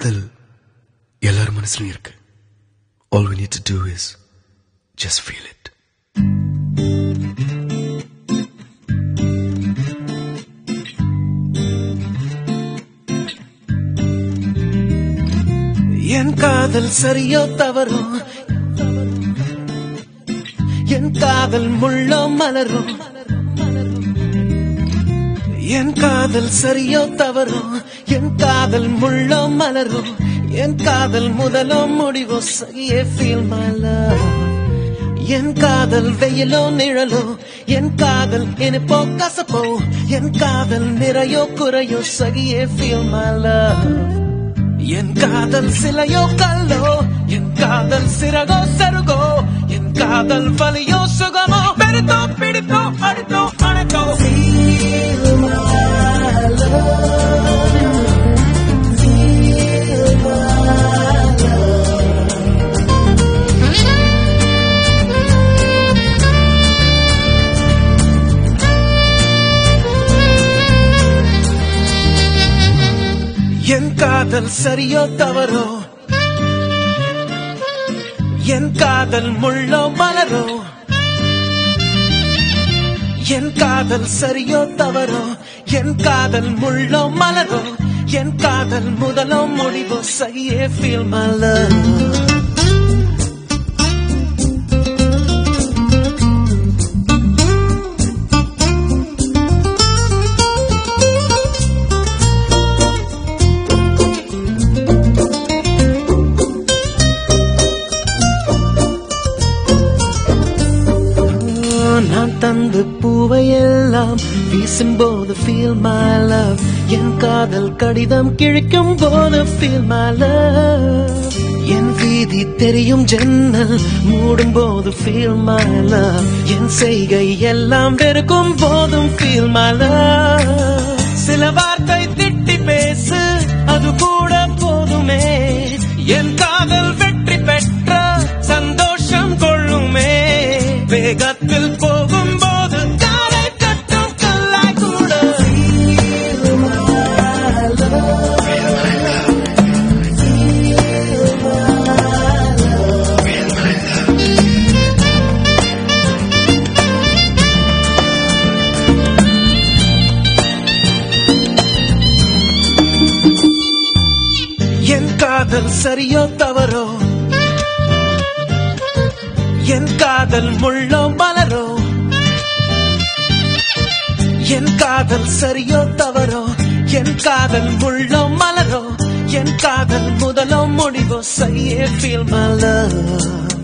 காதல் எல்லார் மனசுலயும் இருக்கு all we need to do is just feel it என் காதல் சரியோ தவறோ என் காதல் முள்ளோ மலரோ என் காதல் சரியோ தவறோ என் காதல் முள்ளோ மலரோ என் காதல் முதலோ முடிவோ சரியே ஃபீல் மை லவ் என் காதல் வெயிலோ நிழலோ என் காதல் இனிப்போ கசப்போ என் காதல் நிறையோ குறையோ சகியே ஃபீல் மை லவ் என் காதல் சிலையோ கல்லோ என் காதல் சிறகோ சருகோ என் காதல் வலியோ சுகமோ பெருத்தோ பிடித்தோ அடுத்தோ அணைத்தோ என் காதல் சரியோ தவறோ என் காதல் முள்ளோ மலரோ என் காதல் சரியோ தவறோ என் காதல் முள்ளோ மலரோ என் காதல் முதலோ முடிவோ சரியே ஃபீல் மை லவ் நான் தந்து பூவையெல்லாம் வீசும்போது ஃபீல் மை லவ் என் காதல் கடிதம் கிழிக்கும் போது ஃபீல் மை லவ் என் வீதி தெரியும் ஜன்னல் மூடும் போது ஃபீல் மை லவ் என் செய்கை எல்லாம் வெறுக்கும் போதும் ஃபீல் மை லவ் சில வார்த்தை திட்டி பேசு அது கூட போதுமே என் காதல் வெற்றி பெற்ற சந்தோஷம் கொள்ளுமே வேகத்தில் போகும்போது காலை கட்டும் கல்லாய் கூட என் காதல் சரியோ தவறோ என் காதல் முள்ளோ மலரோ என் காதல் சரியோ தவறோ என் காதல் முள்ளோ மலரோ என் காதல் முதலோ முடிவோ சரியே ஃபீல் மை லவ்